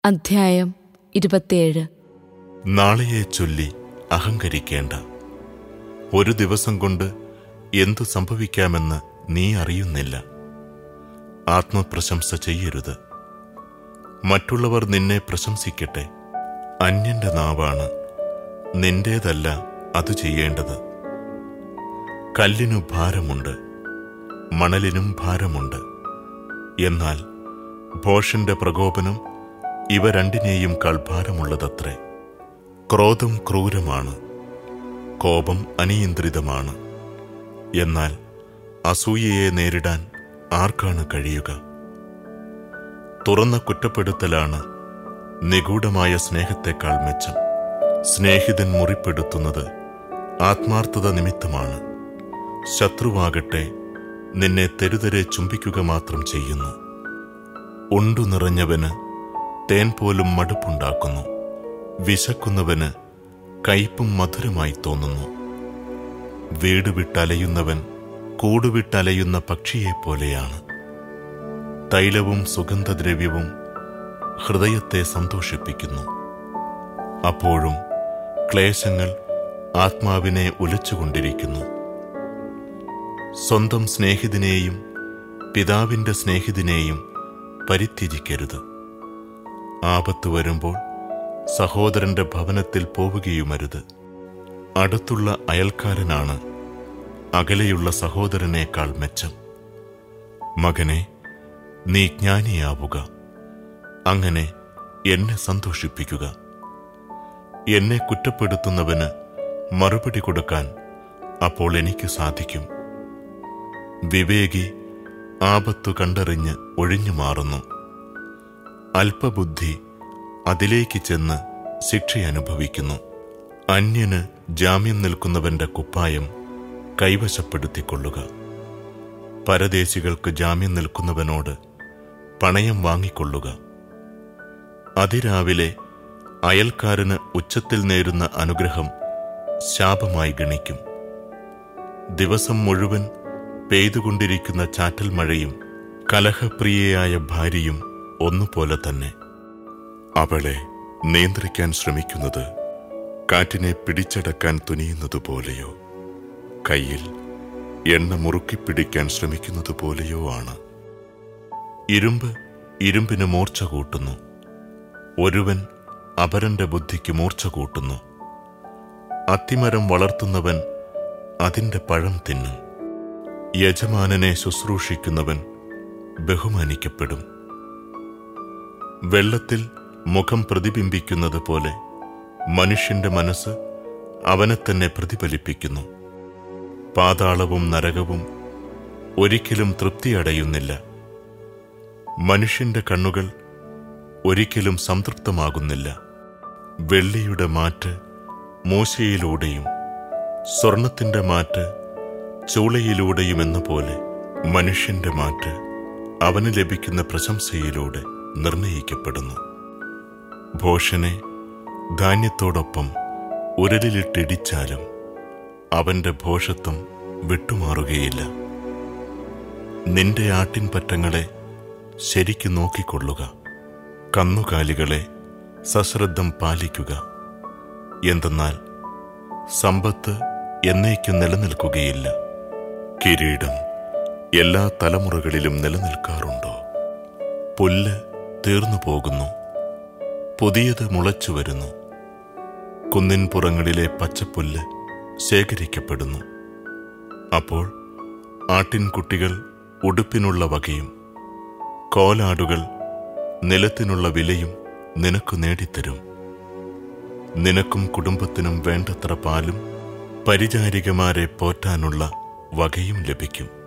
അധ്യായം ഇരുപത്തിയേഴ് നാളെയെ ചൊല്ലി അഹങ്കരിക്കേണ്ട ഒരു ദിവസം കൊണ്ട് എന്തു സംഭവിക്കാമെന്ന് നീ അറിയുന്നില്ല ആത്മപ്രശംസ ചെയ്യരുത് മറ്റുള്ളവർ നിന്നെ പ്രശംസിക്കട്ടെ അന്യന്റെ നാവാണ് നിന്റേതല്ല അത് ചെയ്യേണ്ടത് കല്ലിനു ഭാരമുണ്ട് മണലിനും ഭാരമുണ്ട് എന്നാൽ ഭോഷന്റെ പ്രകോപനം ഇവ രണ്ടിനെയും കാൾ ഭാരമുള്ളതത്രേ ക്രോധം ക്രൂരമാണ് കോപം അനിയന്ത്രിതമാണ് എന്നാൽ അസൂയയെ നേരിടാൻ ആർക്കാണ് കഴിയുക തുറന്ന കുറ്റപ്പെടുത്തലാണ് നിഗൂഢമായ സ്നേഹത്തെക്കാൾ മെച്ചം സ്നേഹിതൻ മുറിപ്പെടുത്തുന്നത് ആത്മാർത്ഥത നിമിത്തമാണ് ശത്രുവാകട്ടെ നിന്നെ തെരുതെരെ ചുംബിക്കുക മാത്രം ചെയ്യുന്നു ഉണ്ടു നിറഞ്ഞവന് തേൻ പോലും മടുപ്പുണ്ടാക്കുന്നു വിശക്കുന്നവന് കയ്പും മധുരമായി തോന്നുന്നു വീട് വിട്ടലയുന്നവൻ കൂടുവിട്ടലയുന്ന പക്ഷിയെപ്പോലെയാണ് തൈലവും സുഗന്ധദ്രവ്യവും ഹൃദയത്തെ സന്തോഷിപ്പിക്കുന്നു അപ്പോഴും ക്ലേശങ്ങൾ ആത്മാവിനെ ഉലച്ചുകൊണ്ടിരിക്കുന്നു സ്വന്തം സ്നേഹിതനെയും പിതാവിന്റെ സ്നേഹിതനെയും പരിത്യജിക്കരുത് ആപത്ത് വരുമ്പോൾ സഹോദരന്റെ ഭവനത്തിൽ പോവുകയുമരുത് അടുത്തുള്ള അയൽക്കാരനാണ് അകലെയുള്ള സഹോദരനേക്കാൾ മെച്ചം മകനെ നീ ജ്ഞാനിയാവുക അങ്ങനെ എന്നെ സന്തോഷിപ്പിക്കുക എന്നെ കുറ്റപ്പെടുത്തുന്നവന് മറുപടി കൊടുക്കാൻ അപ്പോൾ എനിക്ക് സാധിക്കും വിവേകി ആപത്തു കണ്ടറിഞ്ഞ് ഒഴിഞ്ഞു മാറുന്നു അല്പബുദ്ധി അതിലേക്ക് ചെന്ന് ശിക്ഷ അനുഭവിക്കുന്നു അന്യന് ജാമ്യം നിൽക്കുന്നവന്റെ കുപ്പായം കൈവശപ്പെടുത്തിക്കൊള്ളുക പരദേശികൾക്ക് ജാമ്യം നിൽക്കുന്നവനോട് പണയം വാങ്ങിക്കൊള്ളുക അതിരാവിലെ അയൽക്കാരന് ഉച്ചത്തിൽ നേരുന്ന അനുഗ്രഹം ശാപമായി ഗണിക്കും ദിവസം മുഴുവൻ പെയ്തുകൊണ്ടിരിക്കുന്ന ചാറ്റൽ മഴയും കലഹപ്രിയയായ ഭാര്യയും ഒന്നുപോലെ തന്നെ അവളെ നിയന്ത്രിക്കാൻ ശ്രമിക്കുന്നത് കാറ്റിനെ പിടിച്ചടക്കാൻ തുനിയുന്നതുപോലെയോ കയ്യിൽ എണ്ണ മുറുക്കിപ്പിടിക്കാൻ ശ്രമിക്കുന്നത് പോലെയോ ആണ് ഇരുമ്പ് ഇരുമ്പിന് മൂർച്ച കൂട്ടുന്നു ഒരുവൻ അപരന്റെ ബുദ്ധിക്ക് മൂർച്ച കൂട്ടുന്നു അത്തിമരം വളർത്തുന്നവൻ അതിന്റെ പഴം തിന്നും യജമാനനെ ശുശ്രൂഷിക്കുന്നവൻ ബഹുമാനിക്കപ്പെടും വെള്ളത്തിൽ മുഖം പ്രതിബിംബിക്കുന്നത് പോലെ മനുഷ്യന്റെ മനസ്സ് അവനെ തന്നെ പ്രതിഫലിപ്പിക്കുന്നു പാതാളവും നരകവും ഒരിക്കലും തൃപ്തിയടയുന്നില്ല മനുഷ്യന്റെ കണ്ണുകൾ ഒരിക്കലും സംതൃപ്തമാകുന്നില്ല വെള്ളിയുടെ മാറ്റ് മൂശയിലൂടെയും സ്വർണത്തിന്റെ മാറ്റ് ചൂളയിലൂടെയും എന്ന പോലെ മനുഷ്യന്റെ മാറ്റ് അവന് ലഭിക്കുന്ന പ്രശംസയിലൂടെ നിർണയിക്കപ്പെടുന്നു ഭോഷനെ ധാന്യത്തോടൊപ്പം ഉരലിലിട്ടിടിച്ചാലും അവന്റെ ഭോഷത്വം വിട്ടുമാറുകയില്ല നിന്റെ ആട്ടിൻപറ്റങ്ങളെ ശരിക്കു നോക്കിക്കൊള്ളുക കന്നുകാലികളെ സശ്രദ്ധം പാലിക്കുക എന്തെന്നാൽ സമ്പത്ത് എന്നേക്കും നിലനിൽക്കുകയില്ല കിരീടം എല്ലാ തലമുറകളിലും നിലനിൽക്കാറുണ്ടോ പുല്ല് തീർന്നു പോകുന്നു പുതിയത് മുളച്ചു വരുന്നു കുന്നിൻപുറങ്ങളിലെ പച്ചപ്പുല്ല് ശേഖരിക്കപ്പെടുന്നു അപ്പോൾ ആട്ടിൻകുട്ടികൾ ഉടുപ്പിനുള്ള വകയും കോലാടുകൾ നിലത്തിനുള്ള വിലയും നിനക്ക് നേടിത്തരും നിനക്കും കുടുംബത്തിനും വേണ്ടത്ര പാലും പരിചാരികമാരെ പോറ്റാനുള്ള വകയും ലഭിക്കും